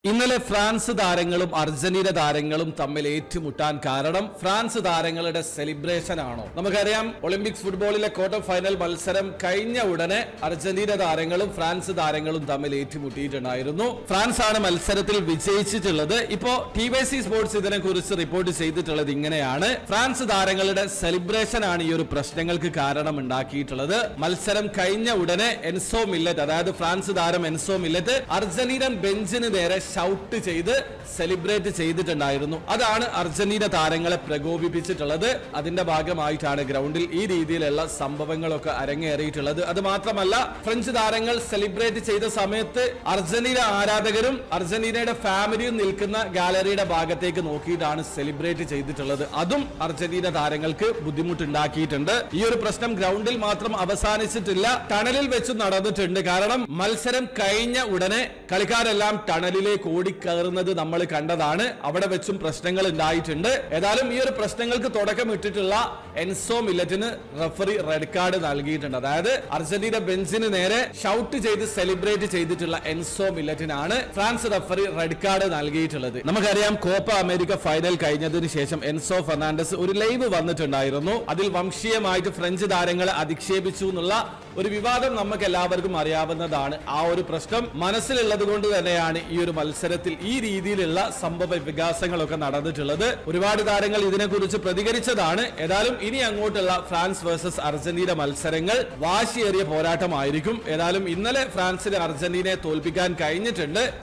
ഇന്നലെ ഫ്രാൻസ് താരങ്ങളും അർജന്റീന താരങ്ങളും തമ്മിൽ ഏറ്റുമുട്ടാൻ കാരണം ഫ്രാൻസ് താരങ്ങളുടെ സെലിബ്രേഷൻ ആണോ നമുക്കറിയാം ഒളിമ്പിക്സ് ഫുട്ബോളിലെ ക്വാർട്ടർ ഫൈനൽ മത്സരം കഴിഞ്ഞ ഉടനെ അർജന്റീന താരങ്ങളും ഫ്രാൻസ് താരങ്ങളും തമ്മിൽ ഏറ്റുമുട്ടിയിട്ടുണ്ടായിരുന്നു ഫ്രാൻസ് ആണ് മത്സരത്തിൽ വിജയിച്ചിട്ടുള്ളത് ഇപ്പോ ടി വൈ സി സ്പോർട്സ് ഇതിനെ കുറിച്ച് റിപ്പോർട്ട് ചെയ്തിട്ടുള്ളത് ഇങ്ങനെയാണ് ഫ്രാൻസ് താരങ്ങളുടെ സെലിബ്രേഷൻ ആണ് ഈ ഒരു പ്രശ്നങ്ങൾക്ക് കാരണം ഉണ്ടാക്കിയിട്ടുള്ളത് മത്സരം കഴിഞ്ഞ ഉടനെ എൻസോ മില്ലറ്റ് അതായത് ഫ്രാൻസ് താരം എൻസോ മില്ലറ്റ് അർജന്റീനൻ ബെഞ്ചിന് നേരെ ഷൗട്ട് ചെയ്ത് സെലിബ്രേറ്റ് ചെയ്തിട്ടുണ്ടായിരുന്നു അതാണ് അർജന്റീന താരങ്ങളെ പ്രകോപിപ്പിച്ചിട്ടുള്ളത് അതിന്റെ ഭാഗമായിട്ടാണ് ഗ്രൗണ്ടിൽ ഈ രീതിയിലുള്ള സംഭവങ്ങളൊക്കെ അരങ്ങേറിയിട്ടുള്ളത് അത് മാത്രമല്ല ഫ്രഞ്ച് താരങ്ങൾ സെലിബ്രേറ്റ് ചെയ്ത സമയത്ത് അർജന്റീന ആരാധകരും അർജന്റീനയുടെ ഫാമിലിയും നിൽക്കുന്ന ഗാലറിയുടെ ഭാഗത്തേക്ക് നോക്കിയിട്ടാണ് സെലിബ്രേറ്റ് ചെയ്തിട്ടുള്ളത് അതും അർജന്റീന താരങ്ങൾക്ക് ബുദ്ധിമുട്ടുണ്ടാക്കിയിട്ടുണ്ട് ഈ ഒരു പ്രശ്നം ഗ്രൗണ്ടിൽ മാത്രം അവസാനിച്ചിട്ടില്ല ടണലിൽ വെച്ച് നടന്നിട്ടുണ്ട് കാരണം മത്സരം കഴിഞ്ഞ ഉടനെ കളിക്കാരെല്ലാം ടണലിലേക്ക് ഓടിക്കയറുന്നത് നമ്മൾ കണ്ടതാണ് അവിടെ വെച്ചും പ്രശ്നങ്ങൾ ഉണ്ടായിട്ടുണ്ട് ഏതായാലും ഈ ഒരു പ്രശ്നങ്ങൾക്ക് തുടക്കമിട്ടിട്ടുള്ള എൻസോ മില്ലറ്റിന് റഫറി റെഡ് കാർഡ് നൽകിയിട്ടുണ്ട് അതായത് അർജന്റീന ബെഞ്ചിന് നേരെ ഷൗട്ട് ചെയ്ത് സെലിബ്രേറ്റ് ചെയ്തിട്ടുള്ള എൻസോ മില്ലറ്റിനാണ് ഫ്രാൻസ് റഫറി റെഡ് കാർഡ് നൽകിയിട്ടുള്ളത് നമുക്കറിയാം കോപ്പ അമേരിക്ക ഫൈനൽ കഴിഞ്ഞതിന് ശേഷം എൻസോ ഫെർണാണ്ടസ് ഒരു ലൈവ് വന്നിട്ടുണ്ടായിരുന്നു അതിൽ വംശീയമായിട്ട് ഫ്രഞ്ച് താരങ്ങളെ അധിക്ഷേപിച്ചു എന്നുള്ള ഒരു വിവാദം നമുക്ക് എല്ലാവർക്കും അറിയാവുന്നതാണ് ആ ഒരു പ്രശ്നം മനസ്സിലുള്ളത് കൊണ്ട് തന്നെയാണ് ഈ ഒരു മത്സരത്തിൽ ഈ രീതിയിലുള്ള സംഭവ വികാസങ്ങളൊക്കെ നടന്നിട്ടുള്ളത് ഒരുപാട് താരങ്ങൾ ഇതിനെക്കുറിച്ച് പ്രതികരിച്ചതാണ് ഏതായാലും ഇനി അങ്ങോട്ടുള്ള ഫ്രാൻസ് വേഴ്സസ് അർജന്റീന മത്സരങ്ങൾ വാശിയേറിയ പോരാട്ടമായിരിക്കും ഏതായാലും ഇന്നലെ ഫ്രാൻസിന് അർജന്റീനയെ തോൽപ്പിക്കാൻ കഴിഞ്ഞിട്ടുണ്ട്